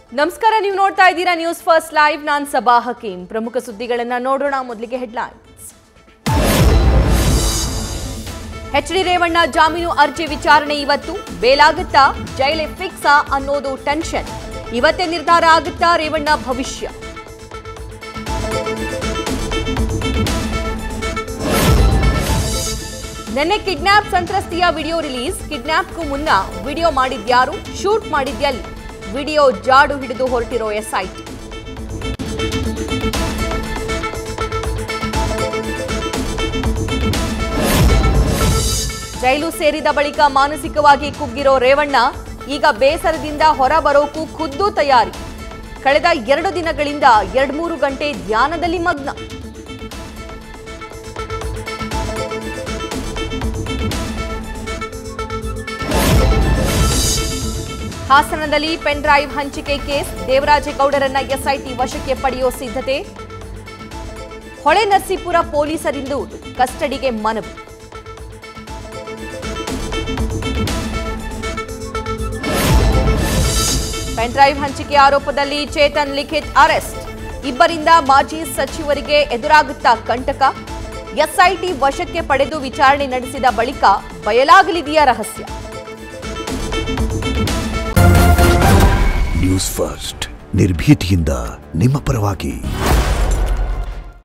ನಮಸ್ಕಾರ ನೀವು ನೋಡ್ತಾ ಇದ್ದೀರಾ ನ್ಯೂಸ್ ಫಸ್ಟ್ ಲೈವ್ ನಾನ್ ಸಬಾ ಹಕೀಂ ಪ್ರಮುಖ ಸುದ್ದಿಗಳನ್ನ ನೋಡೋಣ ಮೊದಲಿಗೆ ಹೆಡ್ಲೈನ್ಸ್ ಎಚ್ ಡಿ ರೇವಣ್ಣ ಜಾಮೀನು ಅರ್ಜಿ ವಿಚಾರಣೆ ಇವತ್ತು ಬೇಲಾಗುತ್ತಾ ಜೈಲೆ ಫಿಕ್ಸಾ ಅನ್ನೋದು ಟೆನ್ಷನ್ ಇವತ್ತೇ ನಿರ್ಧಾರ ಆಗುತ್ತಾ ರೇವಣ್ಣ ಭವಿಷ್ಯ ನಿನ್ನೆ ಕಿಡ್ನಾಪ್ ಸಂತ್ರಸ್ತೆಯ ವಿಡಿಯೋ ರಿಲೀಸ್ ಕಿಡ್ನಾಪ್ಗೂ ಮುನ್ನ ವಿಡಿಯೋ ಮಾಡಿದ್ಯಾರು ಶೂಟ್ ಮಾಡಿದ್ಯಲ್ಲಿ ವಿಡಿಯೋ ಜಾಡು ಹಿಡಿದು ಹೊರಟಿರೋ ಎಸ್ಐಟಿ ಜೈಲು ಸೇರಿದ ಬಳಿಕ ಮಾನಸಿಕವಾಗಿ ಕುಗ್ಗಿರೋ ರೇವಣ್ಣ ಈಗ ಬೇಸರದಿಂದ ಹೊರ ಬರೋಕು ಖುದ್ದು ತಯಾರಿ ಕಳೆದ ಎರಡು ದಿನಗಳಿಂದ ಎರಡ್ಮೂರು ಗಂಟೆ ಧ್ಯಾನದಲ್ಲಿ ಮಗ್ನ ಹಾಸನದಲ್ಲಿ ಪೆನ್ ಡ್ರೈವ್ ಹಂಚಿಕೆ ಕೇಸ್ ದೇವರಾಜೇಗೌಡರನ್ನ ಎಸ್ಐಟಿ ವಶಕ್ಕೆ ಪಡೆಯೋ ಸಿದ್ಧತೆ ಹೊಳೆ ನರಸೀಪುರ ಪೊಲೀಸರಿಂದು ಕಸ್ಟಡಿಗೆ ಮನವಿ ಪೆನ್ ಡ್ರೈವ್ ಹಂಚಿಕೆ ಆರೋಪದಲ್ಲಿ ಚೇತನ್ ಲಿಖಿತ್ ಅರೆಸ್ಟ್ ಇಬ್ಬರಿಂದ ಮಾಜಿ ಸಚಿವರಿಗೆ ಎದುರಾಗುತ್ತಾ ಕಂಟಕ ಎಸ್ಐಟಿ ವಶಕ್ಕೆ ಪಡೆದು ವಿಚಾರಣೆ ನಡೆಸಿದ ಬಳಿಕ ಬಯಲಾಗಲಿದೆಯಾ ರಹಸ್ಯ ನ್ಯೂಸ್ ಫಸ್ಟ್ ನಿರ್ಭೀತಿಯಿಂದ ನಿಮ್ಮ ಪರವಾಗಿ